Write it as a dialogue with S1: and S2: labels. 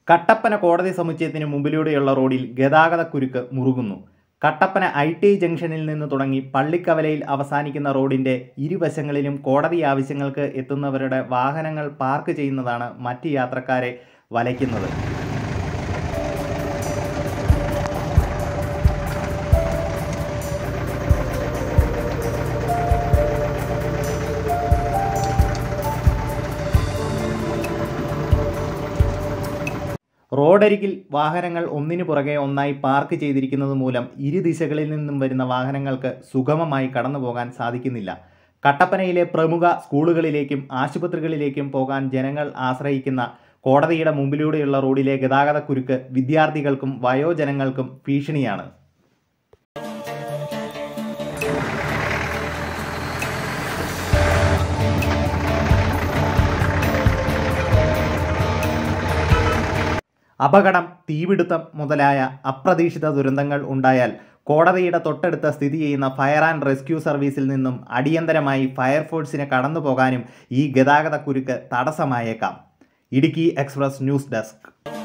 S1: കട്ടപ്പന കോടതി സമുച്ചയത്തിന് മുമ്പിലൂടെയുള്ള റോഡിൽ ഗതാഗതക്കുരുക്ക് മുറുകുന്നു കട്ടപ്പന ഐ ടി ഐ ജംഗ്ഷനിൽ നിന്ന് തുടങ്ങി പള്ളിക്കവലയിൽ അവസാനിക്കുന്ന റോഡിൻ്റെ ഇരുവശങ്ങളിലും കോടതി ആവശ്യങ്ങൾക്ക് എത്തുന്നവരുടെ വാഹനങ്ങൾ പാർക്ക് ചെയ്യുന്നതാണ് മറ്റ് യാത്രക്കാരെ വലയ്ക്കുന്നത് റോഡരികിൽ വാഹനങ്ങൾ ഒന്നിനു പുറകെ ഒന്നായി പാർക്ക് ചെയ്തിരിക്കുന്നത് മൂലം ഇരു ദിശകളിൽ നിന്നും വരുന്ന വാഹനങ്ങൾക്ക് സുഗമമായി കടന്നു പോകാൻ സാധിക്കുന്നില്ല കട്ടപ്പനയിലെ പ്രമുഖ സ്കൂളുകളിലേക്കും ആശുപത്രികളിലേക്കും പോകാൻ ജനങ്ങൾ ആശ്രയിക്കുന്ന കോടതിയുടെ മുമ്പിലൂടെയുള്ള റോഡിലെ ഗതാഗതക്കുരുക്ക് വിദ്യാർത്ഥികൾക്കും വയോജനങ്ങൾക്കും ഭീഷണിയാണ് അപകടം തീപിടുത്തം മുതലായ അപ്രതീക്ഷിത ദുരന്തങ്ങൾ ഉണ്ടായാൽ കോടതിയുടെ തൊട്ടടുത്ത് സ്ഥിതി ചെയ്യുന്ന ഫയർ ആൻഡ് റെസ്ക്യൂ സർവീസിൽ നിന്നും അടിയന്തരമായി ഫയർഫോഴ്സിന് കടന്നു പോകാനും ഈ ഗതാഗതക്കുരുക്ക് തടസ്സമായേക്കാം ഇടുക്കി എക്സ്പ്രസ് ന്യൂസ് ഡെസ്ക്